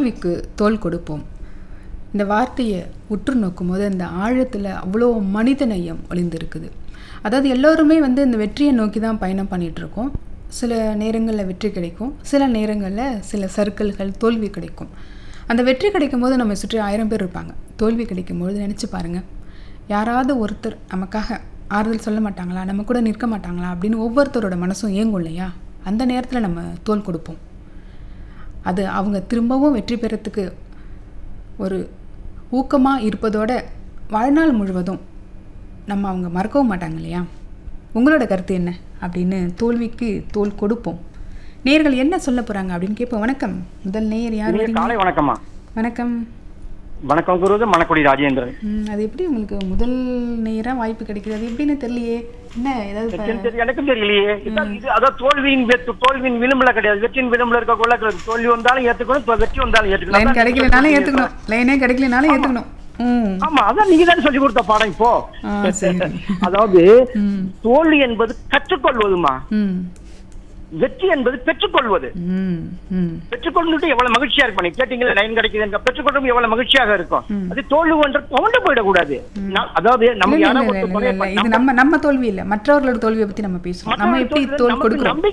தோல்விக்கு தோல் கொடுப்போம் இந்த வார்த்தையை உற்று நோக்கும்போது அந்த ஆழத்தில் அவ்வளோ மனிதநேயம் ஒளிந்திருக்குது அதாவது எல்லோருமே வந்து இந்த வெற்றியை நோக்கி தான் பயணம் பண்ணிட்டு இருக்கோம் சில நேரங்களில் வெற்றி கிடைக்கும் சில நேரங்களில் சில சர்க்கிள்கள் தோல்வி கிடைக்கும் அந்த வெற்றி கிடைக்கும் போது நம்ம சுற்றி ஆயிரம் பேர் இருப்பாங்க தோல்வி கிடைக்கும் பொழுது நினச்சி பாருங்கள் யாராவது ஒருத்தர் நமக்காக ஆறுதல் சொல்ல மாட்டாங்களா நம்ம கூட நிற்க மாட்டாங்களா அப்படின்னு ஒவ்வொருத்தரோட மனசும் ஏங்கும் இல்லையா அந்த நேரத்தில் நம்ம தோல் கொடுப்போம் அது அவங்க திரும்பவும் வெற்றி பெறத்துக்கு ஒரு ஊக்கமாக இருப்பதோட வாழ்நாள் முழுவதும் நம்ம அவங்க மறக்கவும் மாட்டாங்க இல்லையா உங்களோட கருத்து என்ன அப்படின்னு தோல்விக்கு தோல் கொடுப்போம் நேயர்கள் என்ன சொல்ல போகிறாங்க அப்படின்னு கேட்போம் வணக்கம் முதல் நேயர் யார் இனிய வரீங்க காலை வணக்கம்மா வணக்கம் வணக்கம் குருது மணக்குடி ராஜேந்திரன் ம், அது எப்படி உங்களுக்கு முதல் நேராக வாய்ப்பு கிடைக்குது அது எப்படின்னு தெரியலையே என்ன ஏதாவது ப- சரி, சரி, எனக்கும் தெரியலையே இதான் இது அதான் தோல்வியின் வெற்றி தோல்வியின் விளிம்புல கிடையாது வெற்றியின் விளிம்புல இருக்க கொள்ள தோல்வி வந்தாலும் ஏத்துக்கணும் இப்ப வெற்றி வந்தாலும் ஏத்துக்கணும் லைன் அதான் கிடைக்கலனாலும் நீங்க ஏற்றுக்கணும் லைனே கிடைக்கலனாலும் ஏற்றுக்கணும் ம் ஆமா அதான் நீங்க தானே சொல்லி கொடுத்த பாடம் இப்போ ஆ சரி அதாவது ம் தோல்வி என்பது கற்றுக்கொள்வதுமா ம் வெற்றி என்பது பெற்றுக்கொள்வது ம் ம் பெற்றுக்கொண்டு எவ்வளவு மகிழ்ச்சியா இருக்கும் நீ கேட்டீங்களா லைன் கிடைக்குது பெற்றுக்கொண்டும் எவ்வளவு மகிழ்ச்சியாக இருக்கும் ம். அது தோல்வி ஒன்று துவண்டு போயிடக்கூடாது நான் அதாவது இல்ல, நம்ம இல்ல, யாரோ இல்ல, ஒருத்தர் இல்ல, குறைய இல்ல. இது நம்ம நம்ம தோல்வி இல்ல மற்றவர்களோட தோல்வியை பத்தி நம்ம பேசுறோம் நம்ம எப்படி தோல் நமக்கு கொடுக்குறோம் நம்பிக்கை